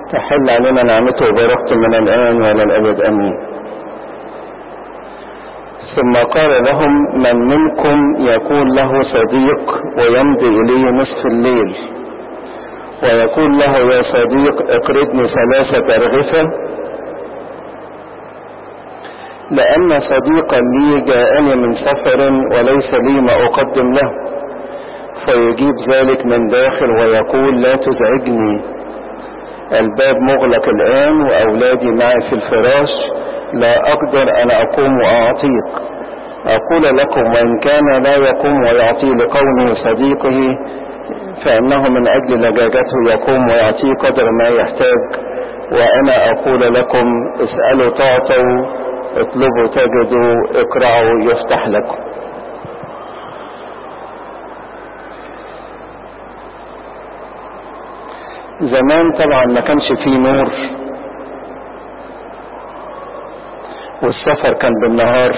تحل علينا نعمته وبركته من الآن وإلى الأبد أمين ثم قال لهم من منكم يكون له صديق ويمضي إليه نصف الليل ويقول له يا صديق اقرضني ثلاثة أرغفة لأن صديقا لي جاءني من سفر وليس لي ما أقدم له فيجيب ذلك من داخل ويقول لا تزعجني الباب مغلق الآن وأولادي معي في الفراش لا أقدر أن أقوم وأعطيك أقول لكم وإن كان لا يقوم ويعطي لقومه صديقه فإنه من أجل لجاجته يقوم ويعطيه قدر ما يحتاج وأنا أقول لكم اسألوا تعطوا اطلبوا تجدوا اقرعوا يفتح لكم زمان طبعا ما كانش فيه نور والسفر كان بالنهار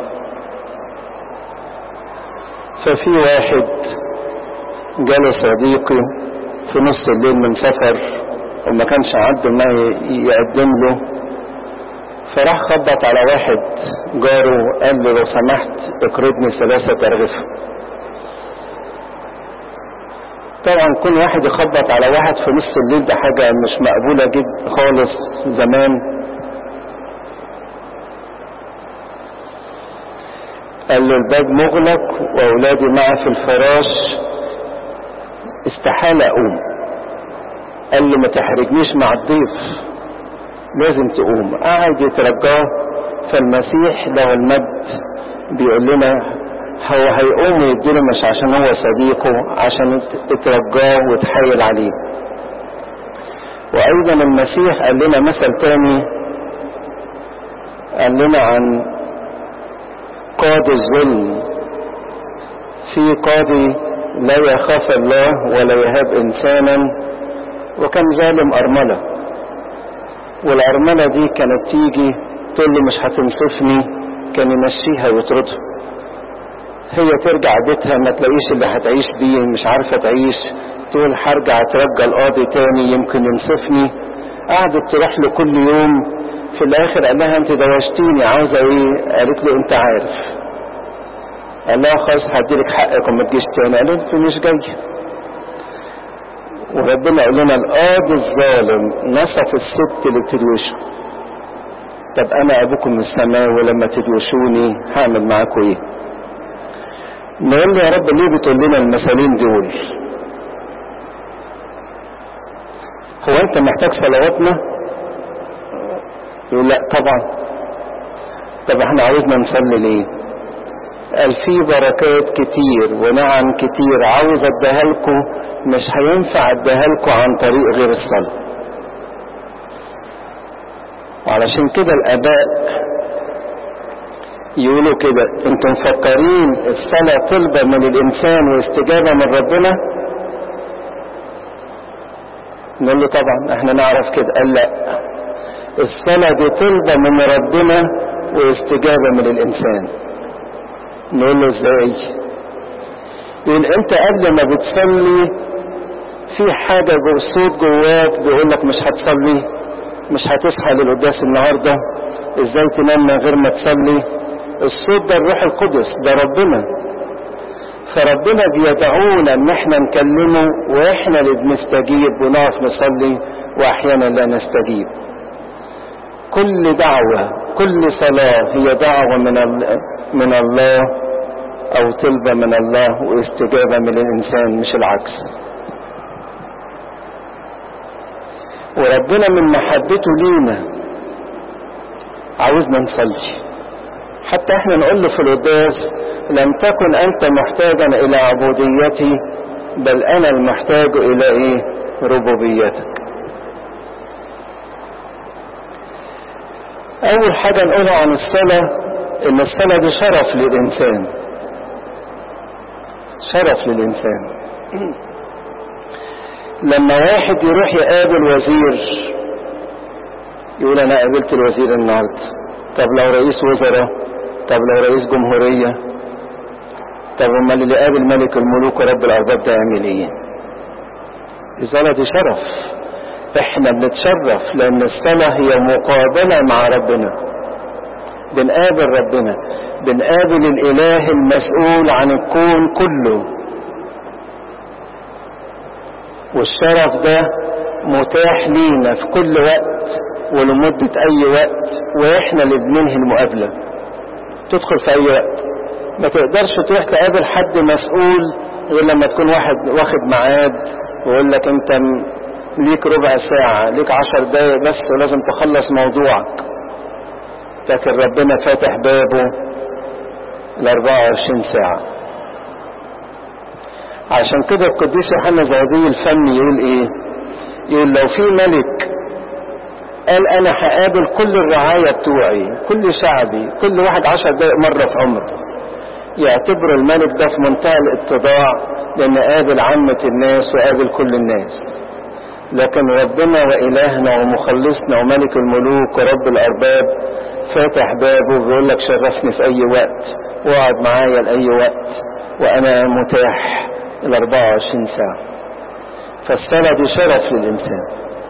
ففي واحد جاله صديقي في نص الليل من سفر وما كانش عنده ما يقدم له فراح خبط على واحد جاره قال له لو سمحت اقرضني ثلاثة أرغفة طبعا كل واحد يخبط على واحد في نص الليل ده حاجة مش مقبولة جدا خالص زمان قال له الباب مغلق واولادي معي في الفراش استحالة اقوم قال له ما تحرجنيش مع الضيف لازم تقوم قعد يترجاه فالمسيح له المجد بيقول لنا هو هيقوم ويديله مش عشان هو صديقه عشان اترجاه وتحايل عليه وايضا المسيح قال لنا مثل تاني قال لنا عن قاضي الظلم في قاضي لا يخاف الله ولا يهاب انسانا وكان ظالم ارملة والارملة دي كانت تيجي تقول له مش هتنصفني كان يمشيها ويطردها هي ترجع بيتها ما تلاقيش اللي هتعيش بيه مش عارفة تعيش تقول هرجع اترجى القاضي تاني يمكن ينصفني قعدت تروح له كل يوم في الاخر قال لها انت دوشتيني عاوزة ايه قالت له انت عارف قال لها خلاص هديلك حقك وما تجيش تاني قالت له مش جاي وربنا قال لنا القاضي الظالم نصف الست اللي بتدوشه طب انا ابوكم من السماء ولما تدوشوني هعمل معاكم ايه نقول له يا رب ليه بتقول لنا المثالين دول هو انت محتاج صلواتنا يقول لا طبعا طب احنا عاوزنا نصلي ليه قال في بركات كتير ونعم كتير عاوز اديها لكم مش هينفع اديها لكم عن طريق غير الصلاه وعلشان كده الاباء يقولوا كده انتم مفكرين الصلاة طلبة من الانسان واستجابة من ربنا نقول له طبعا احنا نعرف كده قال لا الصلاة دي طلبة من ربنا واستجابة من الانسان نقول له ازاي يقول انت قبل ما بتصلي في حاجة جو صوت جواك بيقول لك مش هتصلي مش هتصحى للقداس النهارده ازاي تنام من غير ما تصلي الصوت ده الروح القدس ده ربنا فربنا بيدعونا ان احنا نكلمه واحنا اللي بنستجيب ونقف نصلي واحيانا لا نستجيب كل دعوة كل صلاة هي دعوة من من الله او طلبة من الله واستجابة من الانسان مش العكس وربنا من محبته لينا عاوزنا نصلي حتى احنا نقول له في القداس لم تكن انت محتاجا الى عبوديتي بل انا المحتاج الى ايه ربوبيتك اول حاجة نقولها عن الصلاة ان الصلاة دي شرف للانسان شرف للانسان لما واحد يروح يقابل وزير يقول انا قابلت الوزير النهارده طب لو رئيس وزراء طب لو رئيس جمهورية طب امال اللي قابل ملك الملوك ورب الارباب ده يعمل ايه الصلاة دي شرف احنا بنتشرف لان الصلاة هي مقابلة مع ربنا بنقابل ربنا بنقابل الاله المسؤول عن الكون كله والشرف ده متاح لينا في كل وقت ولمدة اي وقت واحنا اللي بننهي المقابلة تدخل في اي وقت ما تقدرش تروح تقابل حد مسؤول غير لما تكون واحد واخد ميعاد ويقول لك انت ليك ربع ساعة ليك عشر دقايق بس ولازم تخلص موضوعك لكن ربنا فاتح بابه ال 24 ساعة عشان كده القديس يوحنا زهدي الفم يقول ايه يقول لو في ملك قال انا هقابل كل الرعاية بتوعي كل شعبي كل واحد عشر دقايق مرة في عمره يعتبر الملك ده في منتهى الاتضاع لان قابل عامة الناس وقابل كل الناس لكن ربنا وإلهنا ومخلصنا وملك الملوك ورب الأرباب فاتح بابه وبيقول لك شرفني في أي وقت واقعد معايا لأي وقت وأنا متاح ال 24 ساعة فالصلاة دي شرف للإنسان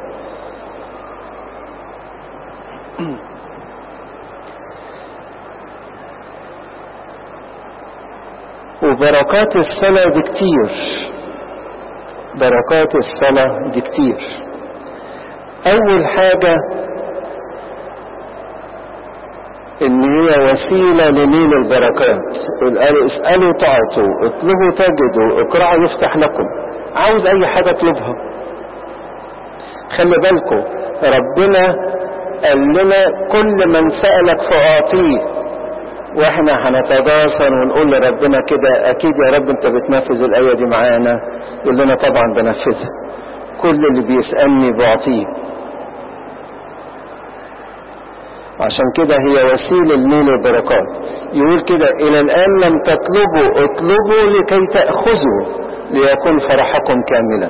وبركات الصلاة دي كتير بركات الصلاة دي كتير أول حاجة إن هي وسيلة لنيل البركات قالوا اسألوا تعطوا اطلبوا تجدوا اقرعوا يفتح لكم عاوز أي حاجة اطلبها خلي بالكم ربنا قال لنا كل من سألك فأعطيه واحنا هنتباصر ونقول لربنا كده اكيد يا رب انت بتنفذ الايه دي معانا يقول لنا طبعا بنفذها كل اللي بيسالني بعطيه عشان كده هي وسيلة لنيل البركات يقول كده إلى الآن لم تطلبوا اطلبوا لكي تأخذوا ليكون فرحكم كاملا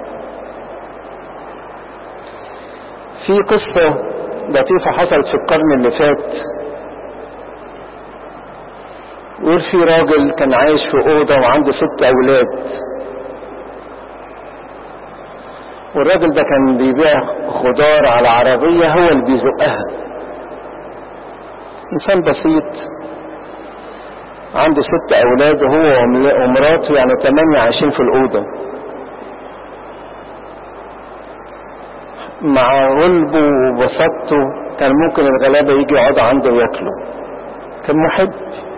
في قصة لطيفة حصلت في القرن اللي فات يقول في راجل كان عايش في أوضة وعنده ست أولاد والراجل ده كان بيبيع خضار على عربية هو اللي بيزقها إنسان بسيط عنده ست أولاد وهو ومراته يعني تمانية عايشين في الأوضة مع غلبه وبساطته كان ممكن الغلابة يجي يقعدوا عنده وياكلوا كان محب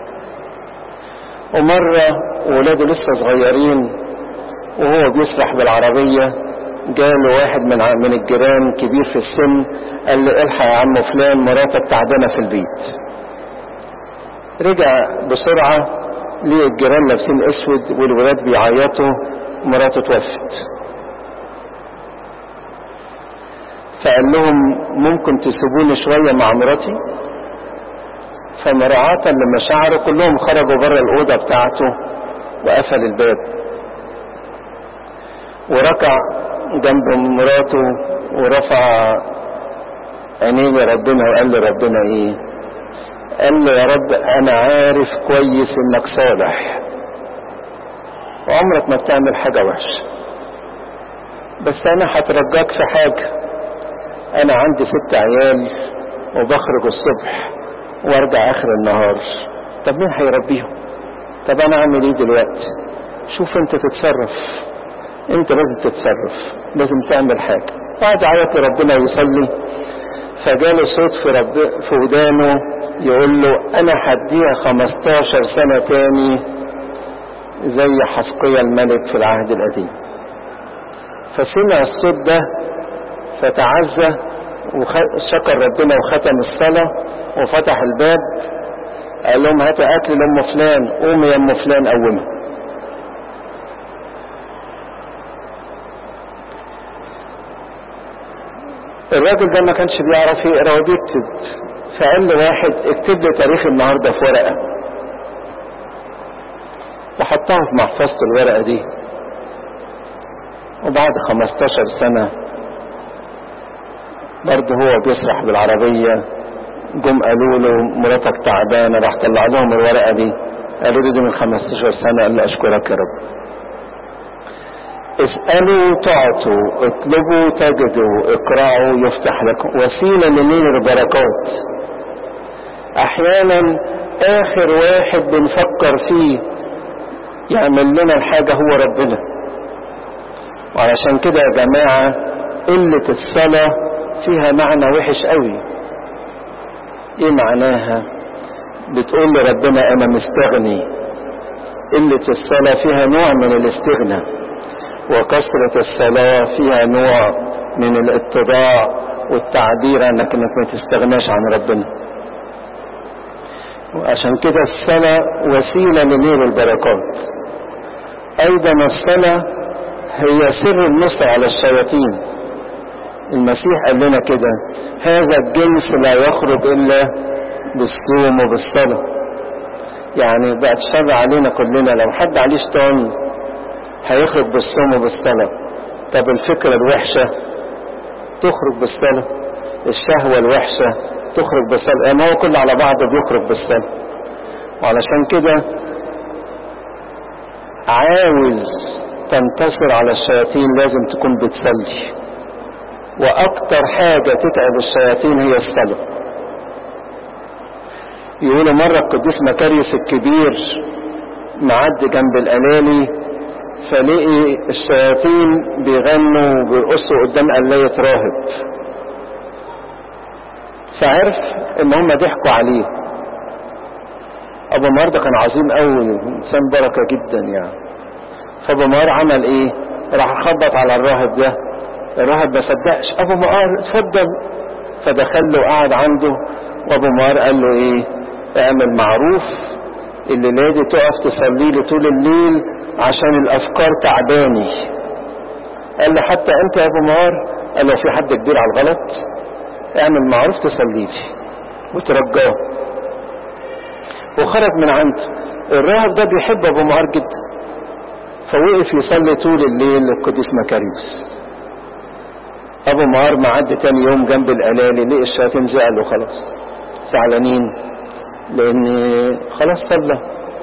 ومرة ولاده لسه صغيرين وهو بيسرح بالعربية جاله واحد من من الجيران كبير في السن قال له الحق يا عم فلان مراتك تعبانة في البيت رجع بسرعة ليه الجيران لابسين اسود والولاد بيعيطوا مراته توفت فقال لهم ممكن تسيبوني شوية مع مراتي فمراعاة لمشاعره كلهم خرجوا بره الأوضة بتاعته وقفل الباب وركع جنب مراته ورفع عينيه لربنا وقال لربنا ايه قال له يا رب انا عارف كويس انك صالح وعمرك ما بتعمل حاجة وحشة بس انا هترجاك في حاجة انا عندي ست عيال وبخرج الصبح وارجع اخر النهار طب مين هيربيهم طب انا اعمل ايه دلوقتي شوف انت تتصرف انت لازم تتصرف لازم تعمل حاجة قعد يعيط لربنا ويصلي فجاله صوت في رب في ودانه يقول له انا هديها 15 سنة تاني زي حسقية الملك في العهد القديم فسمع الصوت ده فتعزى وشكر ربنا وختم الصلاة وفتح الباب قال لهم هاتوا اكل لام فلان قومي يا ام فلان قومي الراجل ده ما كانش بيعرف يقرا وبيكتب فقال له واحد اكتب لي تاريخ النهارده في ورقه وحطها في محفظه الورقه دي وبعد 15 سنه برضه هو بيسرح بالعربيه جم قالوا له مراتك تعبانه راح طلع لهم الورقه دي قالوا له دي من 15 سنه قال له اشكرك يا رب اسألوا تعطوا اطلبوا تجدوا اقرعوا يفتح لكم وسيلة لنيل البركات احيانا اخر واحد بنفكر فيه يعمل لنا الحاجة هو ربنا وعلشان كده يا جماعة قلة الصلاة فيها معنى وحش قوي ايه معناها بتقول لربنا انا مستغني قلة الصلاة فيها نوع من الاستغناء وكثرة الصلاة فيها نوع من الاتضاع والتعبير انك انك ما تستغناش عن ربنا وعشان كده الصلاة وسيلة لنيل البركات ايضا الصلاة هي سر النصر على الشياطين المسيح قال لنا كده هذا الجنس لا يخرج الا بالصوم وبالصلاة يعني بقت شر علينا كلنا لو حد عليه شيطان هيخرج بالصوم وبالصلاة طب الفكرة الوحشة تخرج بالصلاة الشهوة الوحشة تخرج بالصلاة يعني هو كله على بعضه بيخرج بالصلاة وعلشان كده عاوز تنتصر على الشياطين لازم تكون بتصلي واكتر حاجة تتعب الشياطين هي الصلاة يقولوا مرة القديس مكاريوس الكبير معدي جنب الألالي فلقي الشياطين بيغنوا وبيرقصوا قدام قلاية راهب فعرف ان هم ضحكوا عليه ابو مار ده كان عظيم قوي انسان بركة جدا يعني فابو مار عمل ايه راح خبط على الراهب ده الراهب ما صدقش ابو مار اتفضل فدخل له قعد عنده وابو مار قال له ايه اعمل معروف الليله دي تقف تصلي لي طول الليل عشان الافكار تعباني قال له حتى انت يا ابو مار قال له في حد كبير على الغلط اعمل معروف تصلي لي وترجاه وخرج من عنده الراهب ده بيحب ابو مار جدا فوقف يصلي طول الليل للقديس مكاريوس ابو مار معدي تاني يوم جنب الالالي لقي الشياطين زعلوا خلاص زعلانين لان خلاص صلى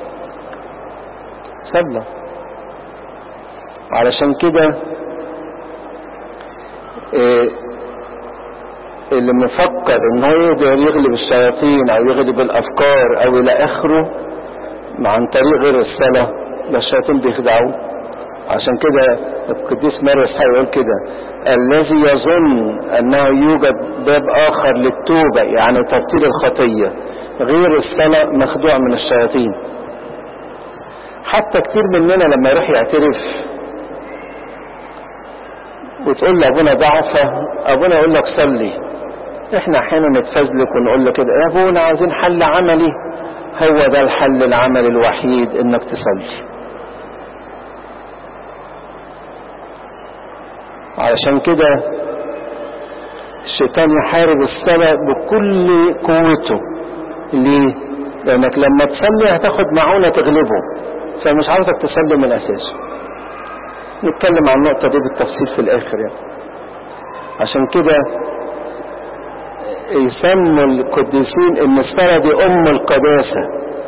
صلى علشان كده إيه اللي مفكر ان هو يقدر يغلب الشياطين او يغلب الافكار او الى اخره عن طريق غير الصلاه ده الشياطين بيخدعوه عشان كده القديس مارس هيقول كده الذي يظن انه يوجد باب اخر للتوبه يعني تبطيل الخطيه غير الصلاه مخدوع من الشياطين حتى كتير مننا لما يروح يعترف وتقول لابونا ضعفه ابونا يقول لك صلي احنا احيانا نتفزلك ونقول له كده يا ابونا عايزين حل عملي هو ده الحل العملي الوحيد انك تصلي علشان كده الشيطان يحارب الصلاة بكل قوته ليه؟ لأنك لما تصلي هتاخد معونة تغلبه فمش عاوزك تصلي من أساسه نتكلم عن النقطة دي بالتفصيل في الآخر يعني عشان كده يسموا القديسين ان الصلاة دي أم القداسة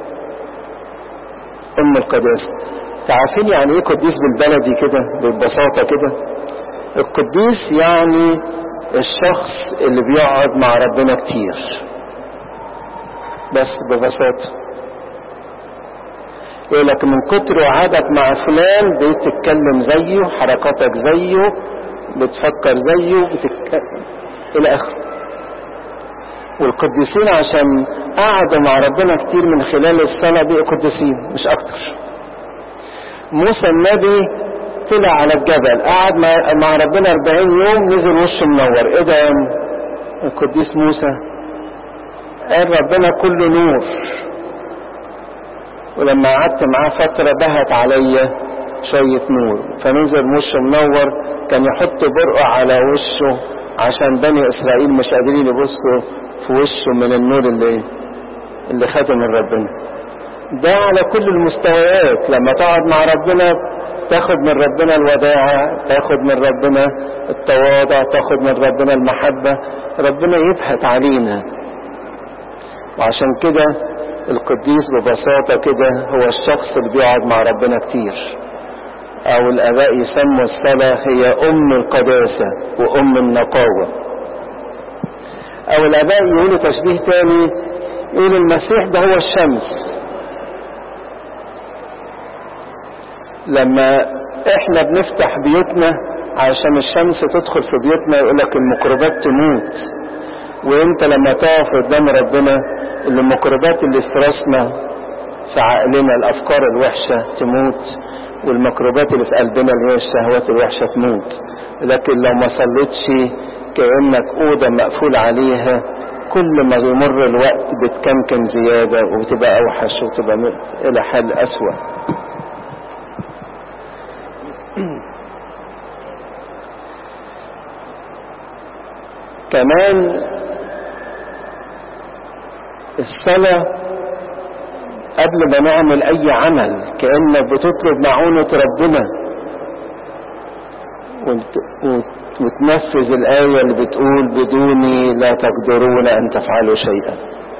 أم القداسة تعرفين يعني ايه قديس بالبلدي كده ببساطة كده القديس يعني الشخص اللي بيقعد مع ربنا كتير بس ببساطة يقول لك من كتر وعدك مع فلان بتتكلم زيه حركاتك زيه بتفكر زيه بتتك... الى اخره والقديسين عشان قعدوا مع ربنا كتير من خلال الصلاة بقوا قديسين مش اكتر موسى النبي طلع على الجبل قعد مع ربنا 40 يوم نزل وشه منور ايه ده القديس موسى قال ربنا كله نور ولما قعدت معاه فترة بهت عليا شوية نور فنزل وشه منور كان يحط برقع على وشه عشان بني اسرائيل مش قادرين يبصوا في وشه من النور اللي اللي خده من ربنا ده على كل المستويات لما تقعد مع ربنا تاخد من ربنا الوداعة تاخد من ربنا التواضع تاخد من ربنا المحبة ربنا يبهت علينا وعشان كده القديس ببساطة كده هو الشخص اللي بيقعد مع ربنا كتير او الاباء يسموا الصلاة هي ام القداسة وام النقاوة او الاباء يقولوا تشبيه تاني يقولوا المسيح ده هو الشمس لما احنا بنفتح بيوتنا عشان الشمس تدخل في بيوتنا يقولك الميكروبات تموت وانت لما تقف قدام ربنا الميكروبات اللي في راسنا في عقلنا الافكار الوحشة تموت والميكروبات اللي في قلبنا اللي هي الشهوات الوحشة تموت لكن لو ما صليتش كأنك أوضة مقفول عليها كل ما بيمر الوقت بتكمكم زيادة وبتبقى أوحش وتبقى إلى حال أسوأ كمان الصلاة قبل ما نعمل أي عمل كأنك بتطلب معونة ربنا وتنفذ الآية اللي بتقول بدوني لا تقدرون أن تفعلوا شيئا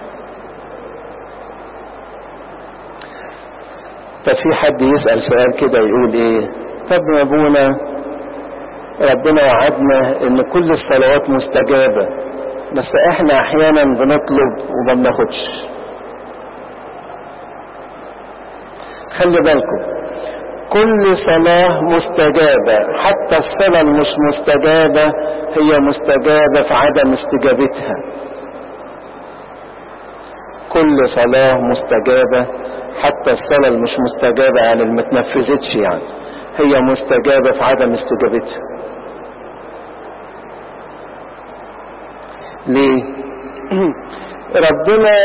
ففي حد يسأل سؤال كده يقول ايه طب يا ابونا ربنا وعدنا ان كل الصلوات مستجابة بس احنا احيانا بنطلب وما بناخدش خلي بالكم كل صلاة مستجابة حتى الصلاة المش مستجابة هي مستجابة في عدم استجابتها كل صلاة مستجابة حتى الصلاة المش مستجابة يعني اللي متنفذتش يعني هي مستجابة في عدم استجابتها ليه ربنا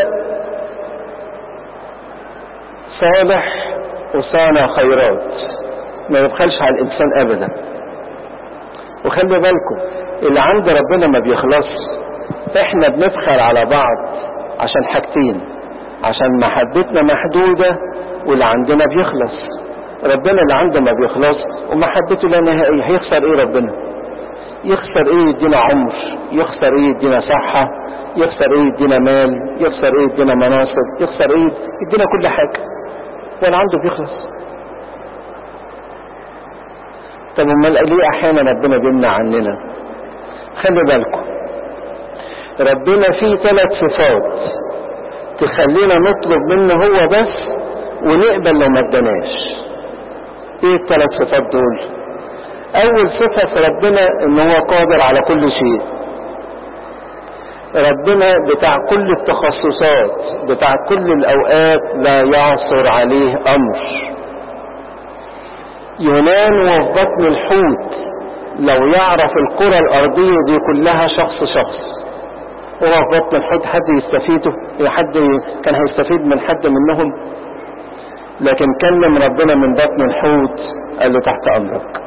صالح وصانع خيرات ما يبخلش على الانسان ابدا وخلي بالكم اللي عند ربنا ما بيخلص احنا بنبخل على بعض عشان حاجتين عشان محبتنا محدودة واللي عندنا بيخلص ربنا اللي عنده ما بيخلص ومحبته لا نهائية هيخسر ايه ربنا يخسر ايه يدينا عمر يخسر ايه يدينا صحة يخسر ايه يدينا مال يخسر ايه يدينا مناصب يخسر ايه يدينا كل حاجة ولا عنده بيخلص طب امال ليه احيانا ربنا بيمنع عننا خلي بالكم ربنا فيه ثلاث صفات تخلينا نطلب منه هو بس ونقبل لو ما اداناش ايه الثلاث صفات دول اول صفة في ربنا ان هو قادر على كل شيء ربنا بتاع كل التخصصات بتاع كل الاوقات لا يعصر عليه امر ينام وفي بطن الحوت لو يعرف الكرة الارضية دي كلها شخص شخص هو في بطن الحوت حد يستفيده حد كان هيستفيد من حد منهم لكن كلم ربنا من بطن الحوت قال له تحت امرك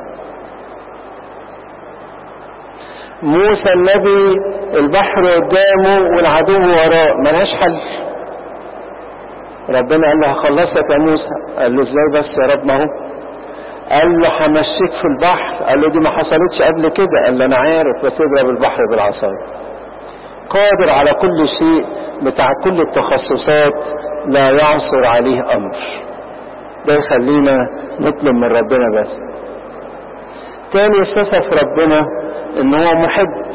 موسى النبي البحر قدامه والعدو وراه ملهاش حل ربنا قال له هخلصك يا موسى قال له ازاي بس يا رب ما هو قال له همشيك في البحر قال له دي ما حصلتش قبل كده قال له انا عارف بس اضرب البحر بالعصايه قادر على كل شيء بتاع كل التخصصات لا يعصر عليه امر ده يخلينا نطلب من ربنا بس تاني صفة في ربنا ان هو محب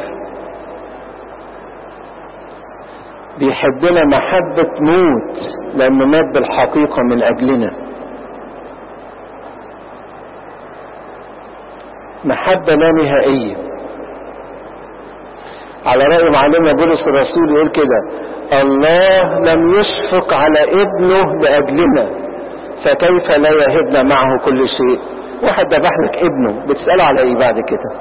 بيحبنا محبة موت لانه مات بالحقيقة من اجلنا محبة لا نهائية على رأي معلمنا بولس الرسول يقول كده الله لم يشفق على ابنه لأجلنا فكيف لا يهبنا معه كل شيء واحد ذبح لك ابنه بتسأله على ايه بعد كده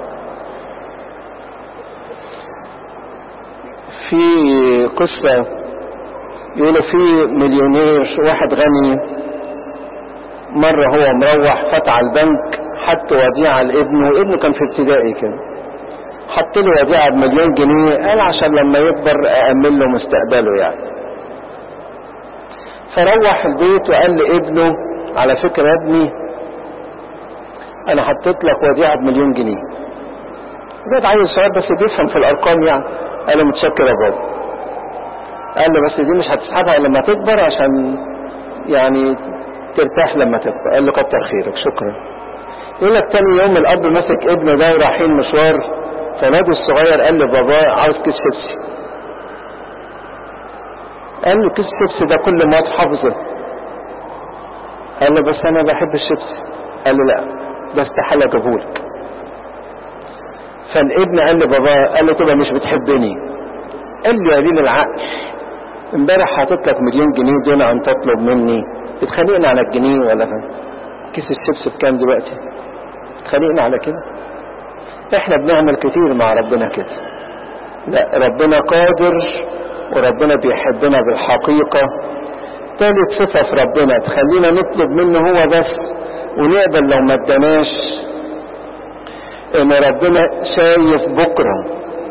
في قصة يقولوا في مليونير واحد غني مرة هو مروح فتح البنك حط وديعة لابنه ابنه كان في ابتدائي كده حط له وديعة بمليون جنيه قال عشان لما يكبر أأمن له مستقبله يعني فروح البيت وقال لابنه على فكرة يا ابني انا حطيت لك وديعة بمليون جنيه ده عيل صغير بس بيفهم في الارقام يعني قال له متشكر يا بابا قال له بس دي مش هتسحبها الا لما تكبر عشان يعني ترتاح لما تكبر قال له كتر خيرك شكرا يقول لك تاني يوم الاب مسك ابنه ده ورايحين مشوار فنادي الصغير قال لباباه عاوز كيس شيبسي قال له كيس شيبسي ده كل ما حافظه قال له بس انا بحب الشيبسي قال له لا ده استحاله اجيبهولك فالابن قال لباباه قال له تبقى مش بتحبني قال له يا قليل العقل امبارح حاطط لك مليون جنيه دون ان تطلب مني بتخانقني على الجنيه ولا كيس الشيبس بكام دلوقتي بتخانقني على كده احنا بنعمل كتير مع ربنا كده لا ربنا قادر وربنا بيحبنا بالحقيقة ثالث صفة في ربنا تخلينا نطلب منه هو بس ونقبل لو ما اداناش ان ربنا شايف بكره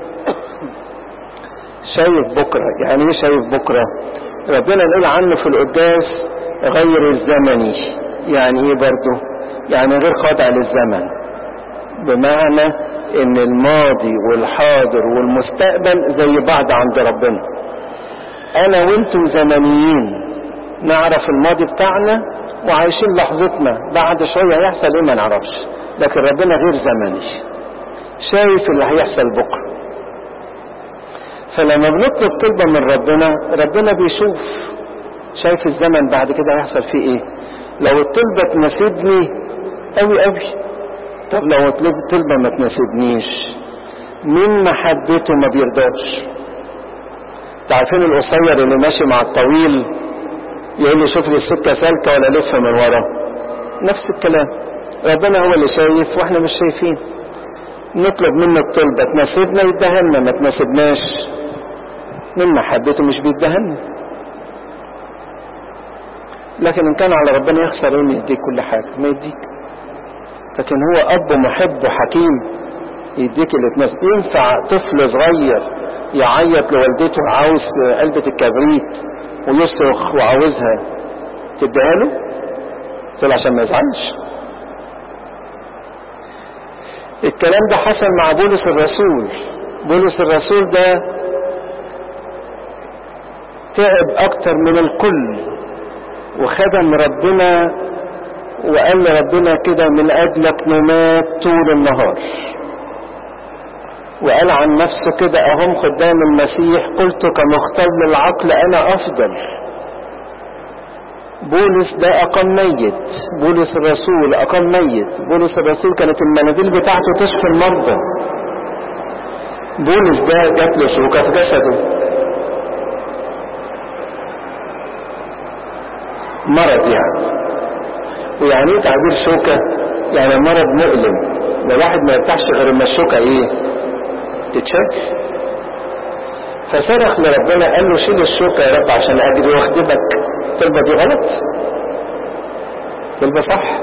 شايف بكرة يعني ايه شايف بكرة ربنا نقول عنه في القداس غير الزمني يعني ايه برضه يعني غير خاضع للزمن بمعنى ان الماضي والحاضر والمستقبل زي بعض عند ربنا انا وانتم زمنيين نعرف الماضي بتاعنا وعايشين لحظتنا بعد شوية هيحصل ايه ما نعرفش لكن ربنا غير زمني شايف اللي هيحصل بكره فلما بنطلب طلبة من ربنا ربنا بيشوف شايف الزمن بعد كده هيحصل فيه ايه لو الطلبة تناسبني قوي قوي طب لو طلبة ما تناسبنيش مين محبته ما بيرضاش تعرفين القصير اللي ماشي مع الطويل يقول له شوف لي السكة سالكة ولا لف من ورا نفس الكلام ربنا هو اللي شايف واحنا مش شايفين نطلب منه الطلبة تناسبنا يديها لنا ما تناسبناش من محبته مش بيدهن لكن ان كان على ربنا يخسر ايه يديك كل حاجة ما يديك لكن هو اب محب وحكيم يديك اللي تناسب ينفع طفل صغير يعيط لوالدته عاوز علبة الكبريت ويصرخ وعاوزها تديها له تقول عشان ما يزعلش الكلام ده حصل مع بولس الرسول بولس الرسول ده تعب اكتر من الكل وخدم ربنا وقال لربنا كده من اجلك نمات طول النهار وقال عن نفسه كده اهم خدام المسيح قلت كمختار للعقل انا افضل بولس ده اقام ميت بولس الرسول اقام ميت بولس الرسول كانت المناديل بتاعته تشفي المرضى بولس ده جات له شوكه في جسده مرض يعني ويعني ايه تعبير شوكة يعني مرض مؤلم الواحد ما يرتاحش غير اما الشوكة ايه تتشك فصرخ لربنا قال له شيل الشوكة يا رب عشان اجري واخدمك طلبة دي غلط طلبة صح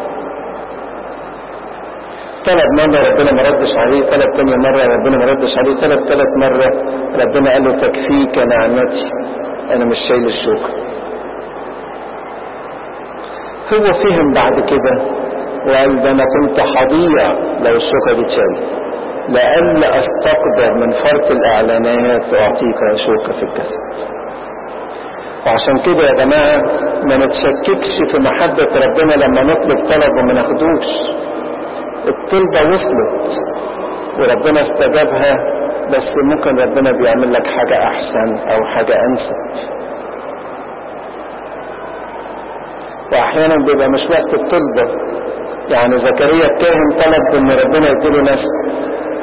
طلب مرة ربنا ما ردش عليه طلب تانية مرة ربنا ما ردش عليه طلب تالت مرة ربنا قال له تكفيك نعمتي انا مش شايل الشوكة هو فهم بعد كده وقال ده انا كنت هضيع لو الشوكة دي اتشالت لألا استقدر من فرط الاعلانات واعطيك شوكة في الجسد وعشان كده يا جماعة ما نتشككش في محبة ربنا لما نطلب طلب وما ناخدوش الطلبة وصلت وربنا استجابها بس ممكن ربنا بيعمل لك حاجة احسن او حاجة انسب واحيانا بيبقى مش وقت الطلبة يعني زكريا الكاهن طلب ان ربنا يديله نسل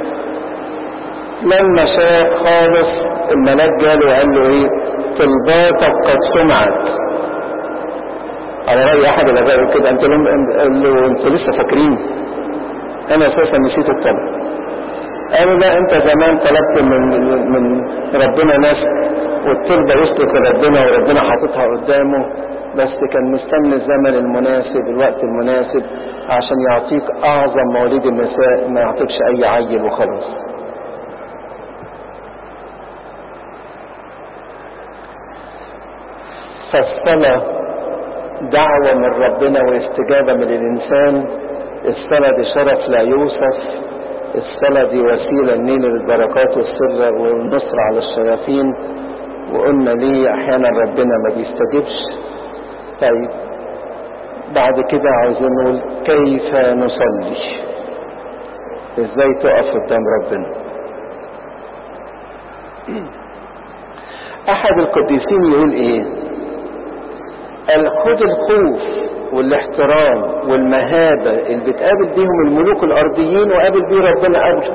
لما شاء خالص الملاك جاله وقال له ايه طلباتك قد سمعت على رأي احد الاباء يقول كده انت لم قال له انتوا لسه فاكرين انا اساسا نسيت الطلب قالوا لا انت زمان طلبت من من ربنا نسل والطلبة وصلت لربنا وربنا حاططها قدامه بس كان مستني الزمن المناسب الوقت المناسب عشان يعطيك اعظم مواليد النساء ما يعطيكش اي عيل وخلاص فالصلاة دعوة من ربنا واستجابة من الإنسان الصلاة دي شرف لا يوصف الصلاة دي وسيلة نيل للبركات والسر والنصر على الشياطين وقلنا ليه أحيانا ربنا ما بيستجبش طيب بعد كده عاوزين نقول كيف نصلي ازاي تقف قدام ربنا احد القديسين يقول ايه قال خد الخوف والاحترام والمهابة اللي بتقابل بيهم الملوك الارضيين وقابل بيه ربنا قبله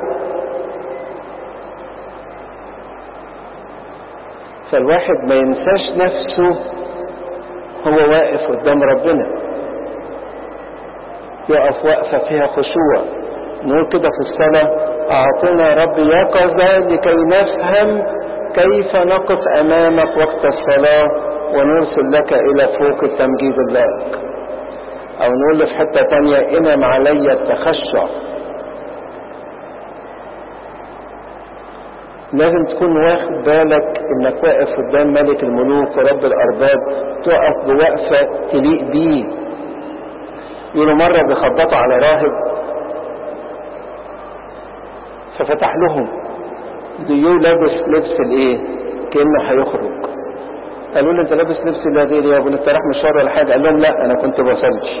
فالواحد ما ينساش نفسه هو واقف قدام ربنا يقف وقفة فيها خشوع نقول كده في الصلاة أعطنا رب يقظة لكي نفهم كيف نقف أمامك وقت الصلاة ونرسل لك إلى فوق التمجيد لك أو نقول في حتة تانية إنم علي التخشع لازم تكون واخد بالك انك واقف قدام ملك الملوك ورب الارباب تقف بوقفة تليق بيه يقولوا مرة بيخبطوا على راهب ففتح لهم ديو لابس لبس الايه كأنه هيخرج قالوا له انت لابس لبس الهدير يا ابو انت رايح مشوار ولا حاجه قال لهم لا انا كنت بصلي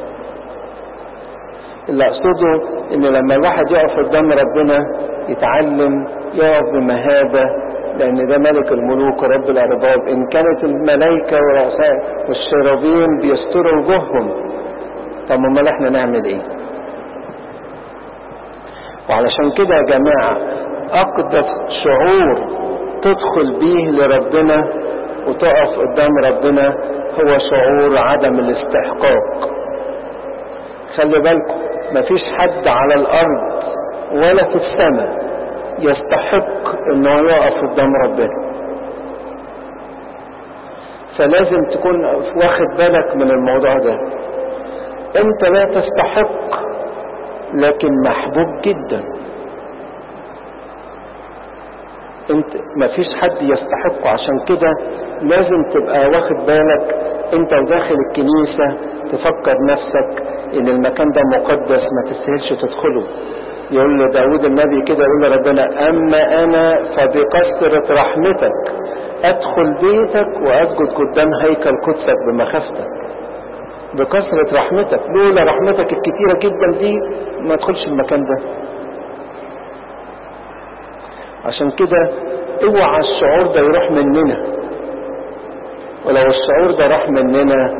اللي اقصده ان لما الواحد يقف قدام ربنا يتعلم يقف بمهابة لان ده ملك الملوك ورب الارباب ان كانت الملائكة ورؤساء والشرابين بيستروا وجوههم طب امال احنا نعمل ايه وعلشان كده يا جماعة اقدس شعور تدخل بيه لربنا وتقف قدام ربنا هو شعور عدم الاستحقاق خلي بالكم مفيش حد على الارض ولا في السماء يستحق انه يقف قدام ربنا فلازم تكون واخد بالك من الموضوع ده انت لا تستحق لكن محبوب جدا انت مفيش حد يستحقه عشان كده لازم تبقى واخد بالك انت وداخل الكنيسة تفكر نفسك ان المكان ده مقدس ما تستاهلش تدخله يقول له داود النبي كده يقول له ربنا اما انا فبكثرة رحمتك ادخل بيتك واسجد قدام هيكل قدسك بمخافتك بكثرة رحمتك لولا رحمتك الكتيرة جدا دي ما ادخلش المكان ده عشان كده اوعى الشعور ده يروح مننا ولو الشعور ده راح مننا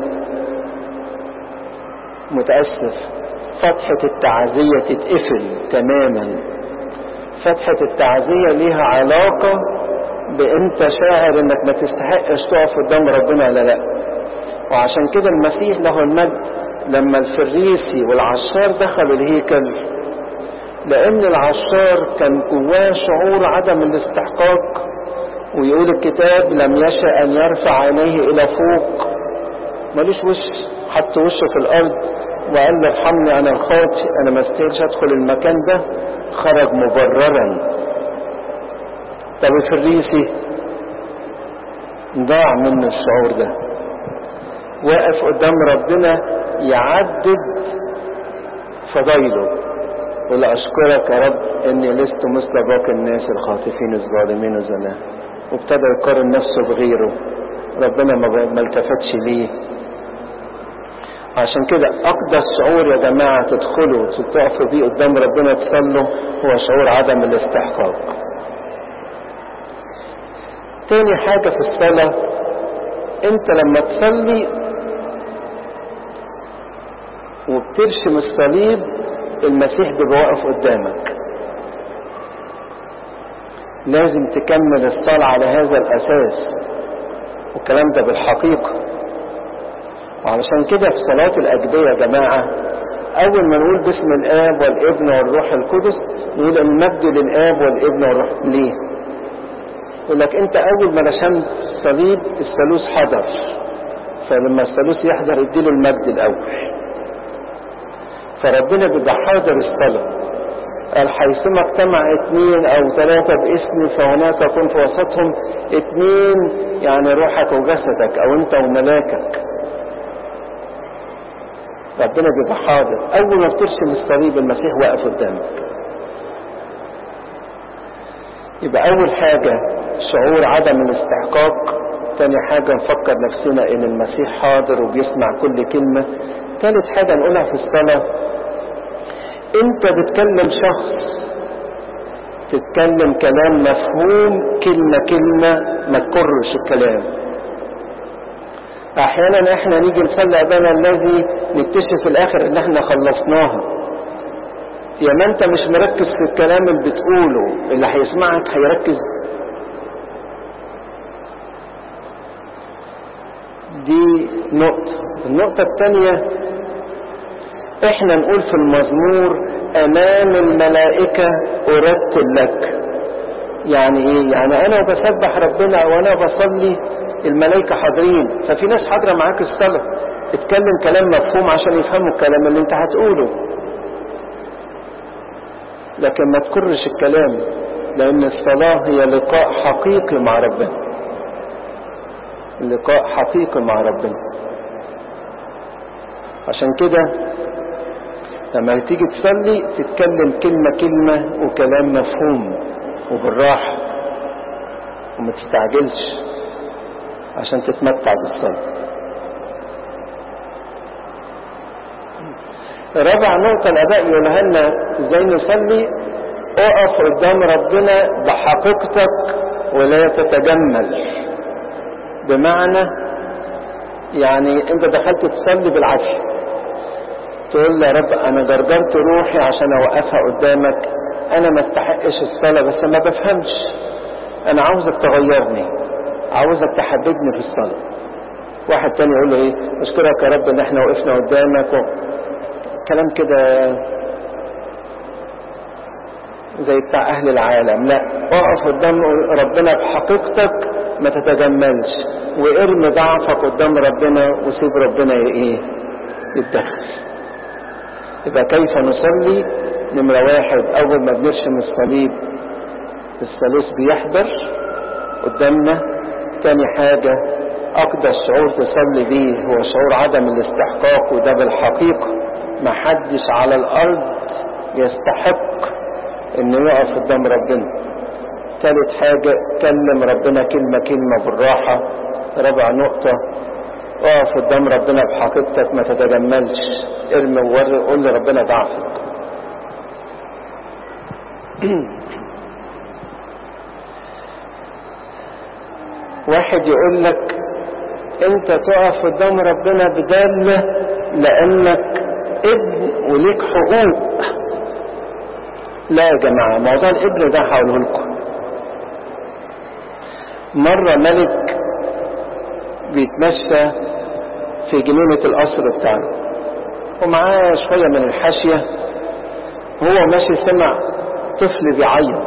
متأسف فتحة التعزية تتقفل تماما فتحة التعزية ليها علاقة بانت شاعر انك ما تستحقش تقف قدام ربنا ولا لا وعشان كده المسيح له المجد لما الفريسي والعشار دخلوا الهيكل لان العشار كان جواه شعور عدم الاستحقاق ويقول الكتاب لم يشأ ان يرفع عينيه الى فوق ملوش وش حط وشه في الارض وقال له ارحمني انا الخاطئ انا ما استاهلش ادخل المكان ده خرج مبررا طب الفريسي ضاع منه الشعور ده واقف قدام ربنا يعدد فضايله قل اشكرك يا رب اني لست مثل باقي الناس الخاطفين الظالمين الزنا وابتدى يقارن نفسه بغيره ربنا ما التفتش ليه عشان كده اقدس شعور يا جماعة تدخلوا تقفوا بيه قدام ربنا تصلوا هو شعور عدم الاستحقاق تاني حاجة في الصلاة انت لما تصلي وبترشم الصليب المسيح بيبقى واقف قدامك لازم تكمل الصلاة على هذا الأساس والكلام ده بالحقيقة وعلشان كده في صلاة الأجبية يا جماعة أول ما نقول باسم الآب والابن والروح القدس نقول المجد للآب والابن والروح ليه؟ يقول لك أنت أول ما رشمت الصليب الثالوث حضر فلما الثالوث يحضر اديله المجد الأول فربنا بيبقى حاضر الصلاة قال حيثما اجتمع اثنين او ثلاثة باسمي فهناك كن في وسطهم اثنين يعني روحك وجسدك او انت وملاكك ربنا بيبقى حاضر اول ما بترسم الصليب المسيح واقف قدامك يبقى اول حاجة شعور عدم الاستحقاق تاني حاجة نفكر نفسنا ان المسيح حاضر وبيسمع كل كلمة تالت حاجة نقولها في الصلاة انت بتكلم شخص تتكلم كلام مفهوم كلمة كلمة ما تكرش الكلام احيانا احنا نيجي نصلي ابانا الذي نكتشف في الاخر ان احنا خلصناها يا ما انت مش مركز في الكلام اللي بتقوله اللي هيسمعك هيركز دي نقطة النقطة الثانية احنا نقول في المزمور امام الملائكة ارتل لك يعني ايه يعني انا بسبح ربنا وانا بصلي الملائكة حاضرين ففي ناس حاضرة معاك الصلاة اتكلم كلام مفهوم عشان يفهموا الكلام اللي انت هتقوله لكن ما تكرش الكلام لان الصلاة هي لقاء حقيقي مع ربنا لقاء حقيقي مع ربنا عشان كده لما تيجي تصلي تتكلم كلمة كلمة وكلام مفهوم وبالراحة وما تستعجلش عشان تتمتع بالصلاة رابع نقطة الآباء يقولها لنا ازاي نصلي اقف قدام ربنا بحقيقتك ولا تتجمل بمعنى يعني انت دخلت تصلي بالعافية تقول يا رب انا جرجرت روحي عشان اوقفها قدامك انا ما استحقش الصلاة بس ما بفهمش انا عاوزك تغيرني عاوزك تحببني في الصلاة واحد تاني يقول له ايه اشكرك يا رب ان احنا وقفنا قدامك و... كلام كده زي بتاع اهل العالم لا اقف قدام ربنا بحقيقتك ما تتجملش وارمي ضعفك قدام ربنا وسيب ربنا ايه يتدخل يبقى كيف نصلي نمرة واحد اول ما بنرشم الصليب الثالوث بيحضر قدامنا تاني حاجة اقدس شعور تصلي بيه هو شعور عدم الاستحقاق وده بالحقيقة محدش على الارض يستحق انه يقف قدام ربنا ثالث حاجة كلم ربنا كلمة كلمة بالراحة رابع نقطة اقف قدام ربنا بحقيقتك ما تتجملش ارمي ووري قول لربنا ضعفك واحد يقول لك انت تقف قدام ربنا بدالة لانك ابن وليك حقوق لا يا جماعة موضوع الابن ده هقوله لكم مرة ملك بيتمشى في جنينة القصر بتاعنا ومعاه شوية من الحاشية هو ماشي سمع طفل بيعيط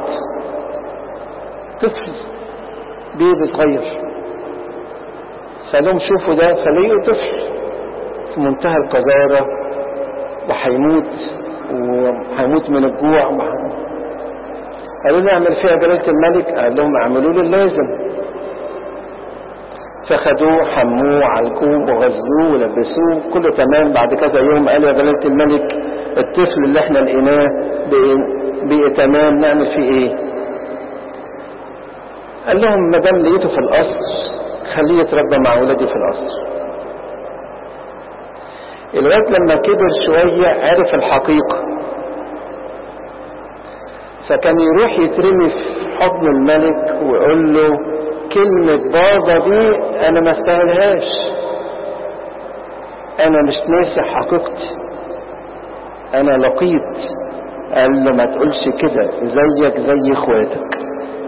طفل بيبي صغير فلهم شوفوا ده فلقوا طفل في منتهى القذارة وهيموت وهيموت من الجوع قالوا له اعمل فيها جلالة الملك قال لهم اعملوا له اللازم فخدوه حموه عالجوه وغزوه ولبسوه كله تمام بعد كذا يوم قال يا جلالة الملك الطفل اللي احنا لقيناه بقي تمام نعمل فيه ايه قال لهم ما دام لقيته في القصر خليه يتربى مع ولادي في القصر الواد لما كبر شوية عرف الحقيقة فكان يروح يترمي في حضن الملك ويقول له كلمة بابا دي انا ما استاهلهاش انا مش ناسي حقيقتي انا لقيت قال له ما تقولش كده زيك زي اخواتك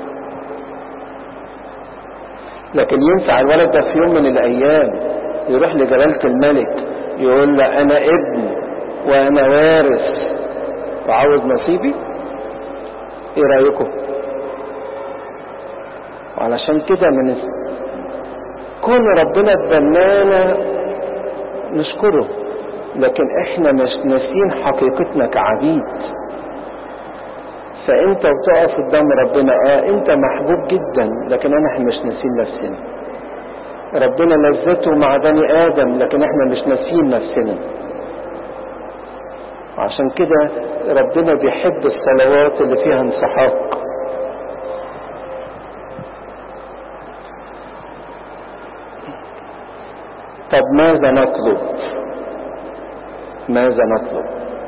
لكن ينفع الولد ده في يوم من الايام يروح لجلالة الملك يقول له انا ابن وانا وارث وعاوز نصيبي ايه رايكم وعلشان كده من كون ربنا اتبنانا نشكره لكن احنا مش ناسين حقيقتنا كعبيد فانت وتقف قدام ربنا اه انت محبوب جدا لكن احنا مش ناسين نفسنا ربنا لذته مع بني ادم لكن احنا مش ناسين نفسنا عشان كده ربنا بيحب الصلوات اللي فيها انسحاق طب ماذا نطلب ماذا نطلب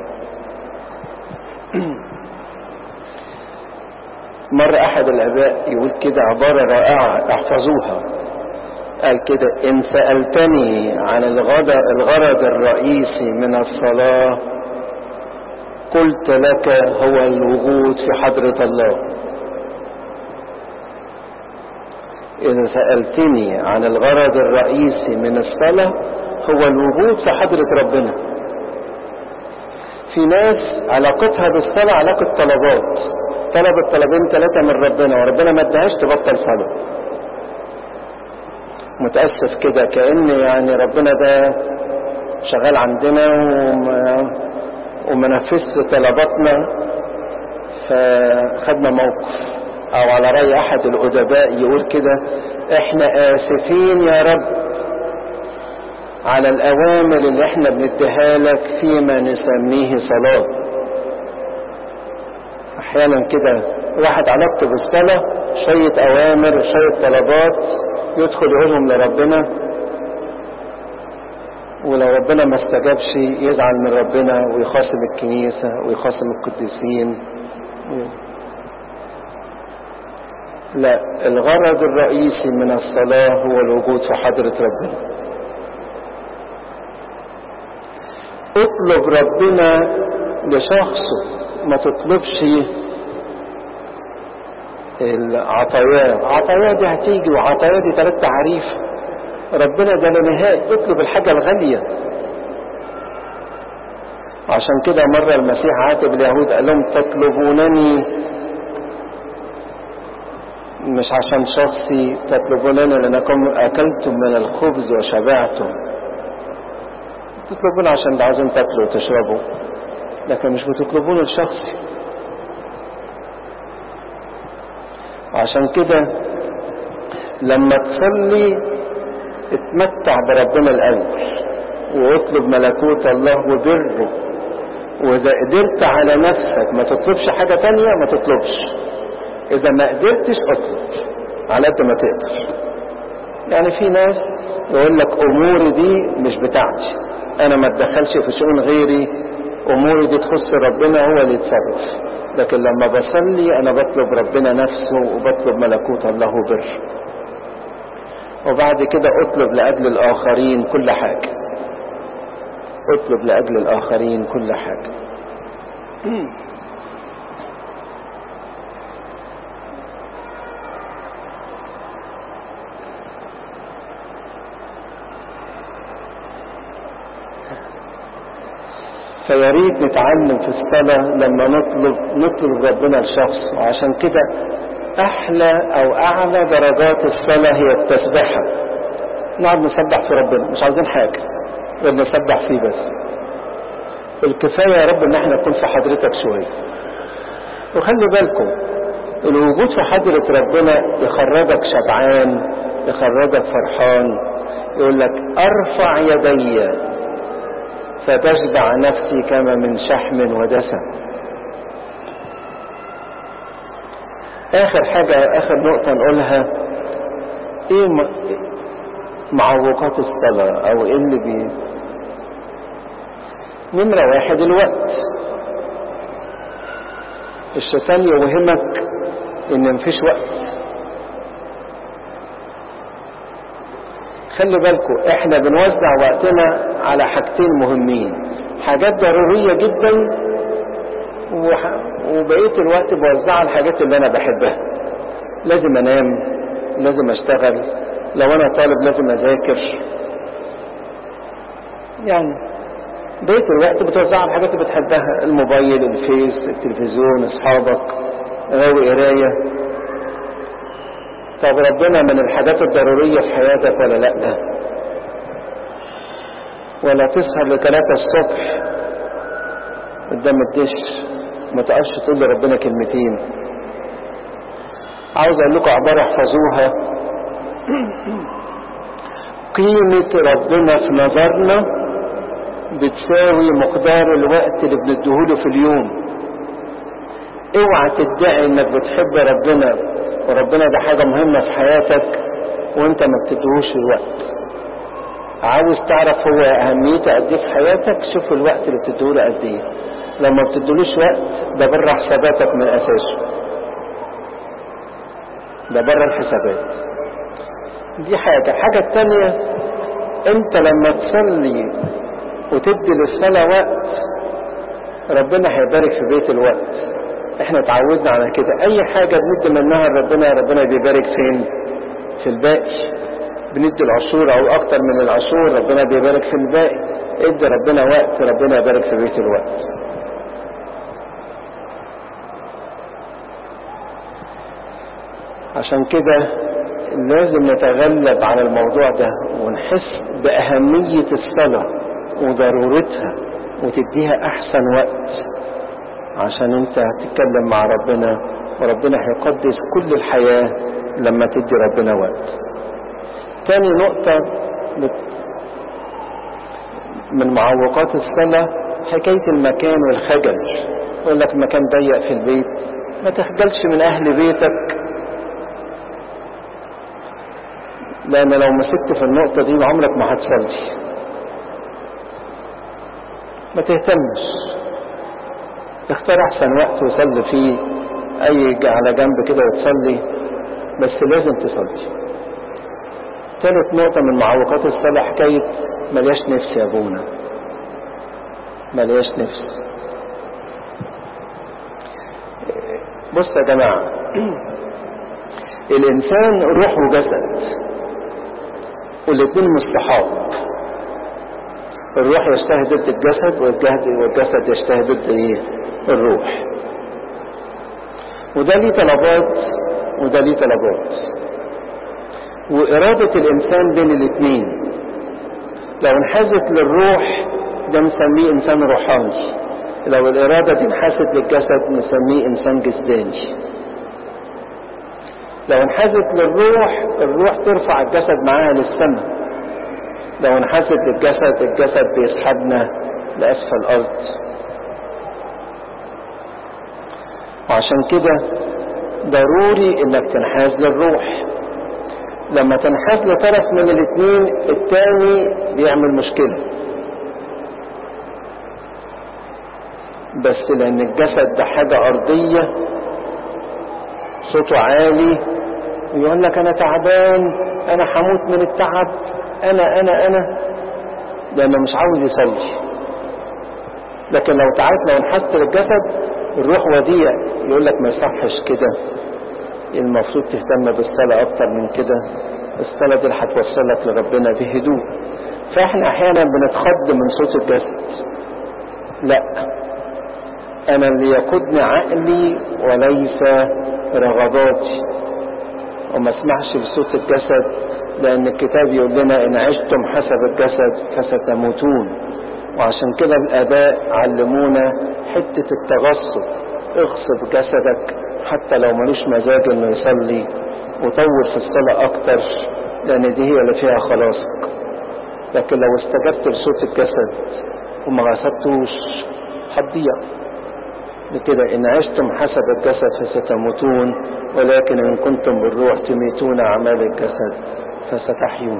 مرة أحد الآباء يقول كده عبارة رائعة احفظوها قال كده إن سألتني عن الغرض, الغرض الرئيسي من الصلاة قلت لك هو الوجود في حضرة الله إذا سألتني عن الغرض الرئيسي من الصلاة هو الوجود في حضرة ربنا في ناس علاقتها بالصلاة علاقة طلبات طلبت طلبين ثلاثة من ربنا وربنا ما ادهاش تبطل صلاة متأسف كده كأن يعني ربنا ده شغال عندنا وما, وما نفذش طلباتنا فخدنا موقف او على رأي احد الادباء يقول كده احنا اسفين يا رب على الاوامر اللي احنا بنديها لك فيما نسميه صلاة احيانا كده واحد علاقته بالصلاة شوية اوامر شوية طلبات يدخل يقولهم لربنا ولو ربنا ما استجابش يزعل من ربنا ويخاصم الكنيسة ويخاصم القديسين لا الغرض الرئيسي من الصلاة هو الوجود في حضرة ربنا اطلب ربنا لشخصه ما تطلبش العطايات عطايا دي هتيجي وعطايا دي ثلاث تعريف ربنا ده لا نهائي اطلب الحاجة الغالية عشان كده مرة المسيح عاتب اليهود قال لهم تطلبونني مش عشان شخصي تطلبونني لأنكم أكلتم من الخبز وشبعتم تطلبون عشان عاوزين تاكلوا وتشربوا لكن مش بتطلبون الشخصي عشان كده لما تصلي اتمتع بربنا الأول واطلب ملكوت الله وبره وإذا قدرت على نفسك ما تطلبش حاجة تانية ما تطلبش إذا ما قدرتش اطلب على قد ما تقدر يعني في ناس يقول لك أموري دي مش بتاعتي أنا ما اتدخلش في شؤون غيري أموري دي تخص ربنا هو اللي يتصرف لكن لما بصلي أنا بطلب ربنا نفسه وبطلب ملكوت الله بر وبعد كده اطلب لأجل الآخرين كل حاجة اطلب لأجل الآخرين كل حاجة فيا ريت نتعلم في الصلاة لما نطلب نطلب ربنا لشخص وعشان كده أحلى أو أعلى درجات الصلاة هي التسبيحة نقعد نسبح في ربنا مش عاوزين حاجة غير نسبح فيه بس الكفاية يا رب إن احنا نكون في حضرتك شوية وخلي بالكم الوجود في حضرة ربنا يخرجك شبعان يخرجك فرحان يقول لك ارفع يدي فتشبع نفسي كما من شحم ودسم اخر حاجة اخر نقطة نقولها ايه معوقات الصلاة او ايه اللي بي نمرة واحد الوقت الشيطان يوهمك ان مفيش وقت خلي بالكم احنا بنوزع وقتنا على حاجتين مهمين حاجات ضرورية جدا وح... وبقية الوقت بوزعها على الحاجات اللي انا بحبها لازم انام لازم اشتغل لو انا طالب لازم اذاكر يعني بقية الوقت بتوزعها على الحاجات اللي بتحبها الموبايل الفيس التلفزيون اصحابك غاوي قراية طب ربنا من الحاجات الضرورية في حياتك ولا لا ولا تسهر لثلاثة الصبح قدام الدش ما تقعدش تقول لربنا كلمتين عاوز اقول لكم عبارة احفظوها قيمة ربنا في نظرنا بتساوي مقدار الوقت اللي بنديهوله في اليوم اوعى تدعي انك بتحب ربنا وربنا ده حاجة مهمة في حياتك وانت ما بتديهوش الوقت عاوز تعرف هو اهميته قد ايه في حياتك شوف الوقت اللي بتديهوله قد ايه لو ما بتديلوش وقت ده بره حساباتك من اساسه ده بره الحسابات دي حاجة الحاجة التانية انت لما تصلي وتدي للصلاة وقت ربنا هيبارك في بيت الوقت احنا اتعودنا على كده اي حاجة بندي منها لربنا ربنا بيبارك فين في الباقي بندي العشور او اكتر من العشور ربنا بيبارك في الباقي ادي ربنا وقت ربنا يبارك في بيت الوقت عشان كده لازم نتغلب على الموضوع ده ونحس بأهمية الصلاة وضرورتها وتديها أحسن وقت عشان انت هتتكلم مع ربنا وربنا هيقدس كل الحياة لما تدي ربنا وقت تاني نقطة من معوقات الصلاة حكاية المكان والخجل يقول لك المكان ضيق في البيت ما تخجلش من أهل بيتك لأن لو مسكت في النقطة دي عمرك ما هتصلي ما تهتمش اختار أحسن وقت وصلي فيه أي على جنب كده وتصلي بس لازم تصلي ثالث نقطة من معوقات الصلاة حكاية ملياش نفس يا ابونا ملياش نفس بص يا جماعة الإنسان روح وجسد والاثنين مصطحاب الروح يشتهي ضد الجسد والجسد يشتهي ضد ايه الروح وده ليه طلبات وده ليه طلبات وإرادة الإنسان بين الاثنين لو انحازت للروح ده نسميه إنسان روحاني لو الإرادة دي انحازت للجسد نسميه إنسان جسداني لو انحازت للروح الروح ترفع الجسد معاها للسماء لو انحازت للجسد الجسد بيسحبنا لأسفل الأرض وعشان كده ضروري انك تنحاز للروح لما تنحاز لطرف من الاثنين التاني بيعمل مشكلة بس لان الجسد ده حاجة ارضية صوته عالي ويقول لك انا تعبان انا هموت من التعب انا انا انا لانه مش عاوز يصلي لكن لو تعبت لو انحست للجسد الروح وديع يقول لك ما يصحش كده المفروض تهتم بالصلاة اكتر من كده الصلاة دي هتوصلك لربنا بهدوء فاحنا احيانا بنتخض من صوت الجسد لا انا اللي يقودني عقلي وليس رغباتي وما اسمعش لصوت الجسد لان الكتاب يقول لنا ان عشتم حسب الجسد فستموتون وعشان كده الاباء علمونا حتة التغصب اغصب جسدك حتى لو ملوش مزاج انه يصلي وطول في الصلاة اكتر لان دي هي اللي فيها خلاصك لكن لو استجبت لصوت الجسد وما غصبتوش هتضيع لكده إن عشتم حسب الجسد فستموتون ولكن إن كنتم بالروح تميتون أعمال الجسد فستحيون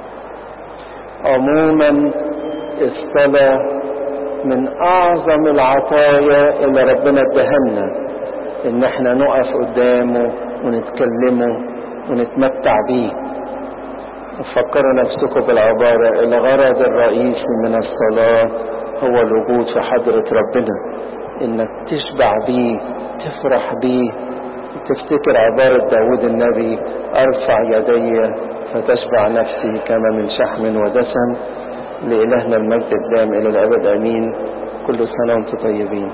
عموما الصلاة من أعظم العطايا اللي ربنا ادهلنا إن احنا نقف قدامه ونتكلمه ونتمتع بيه وفكروا نفسكم بالعبارة الغرض الرئيسي من الصلاة هو الوجود في حضرة ربنا انك تشبع بيه تفرح بيه تفتكر عبارة داود النبي ارفع يدي فتشبع نفسي كما من شحم ودسم لإلهنا المجد الدام إلى الأبد أمين كل سنة وانتم طيبين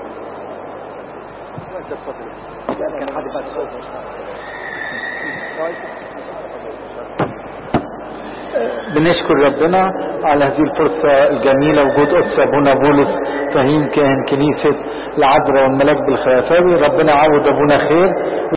بنشكر ربنا على هذه الفرصة الجميلة وجود قدس أبونا بولس فهيم كاهن كنيسة العذراء والملاك بالخلافاوي ربنا يعوض أبونا خير